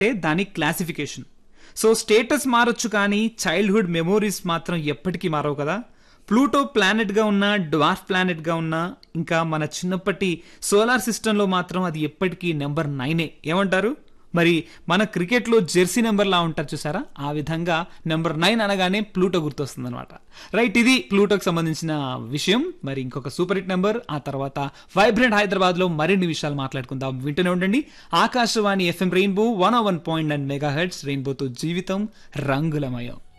అంటే దాని classification so status మారొచ్చు కానీ చైల్డ్హుడ్ మెమోరీస్ మాత్రం ఎప్పటికీ మారవు కదా ప్లూటో ప్లానెట్గా ఉన్న డ్వార్ఫ్ ప్లానెట్గా ఉన్న ఇంకా మన చిన్నప్పటి సోలార్ సిస్టంలో మాత్రం అది ఎప్పటికీ నెంబర్ నైనే ఏమంటారు మరి మన క్రికెట్లో జెర్సీ నెంబర్లా ఉంటారు చూసారా ఆ విధంగా నెంబర్ నైన్ అనగానే ప్లూటో గుర్తొస్తుంది అనమాట రైట్ ఇది ప్లూటోకి సంబంధించిన విషయం మరి ఇంకొక సూపర్ హిట్ నెంబర్ ఆ తర్వాత వైబ్రెంట్ హైదరాబాద్లో మరిన్ని విషయాలు మాట్లాడుకుందాం వింటూనే ఉండండి Akashvani FM rainbow one one point and mega hertz రెయిన్బోతో జీవితం రంగులమయం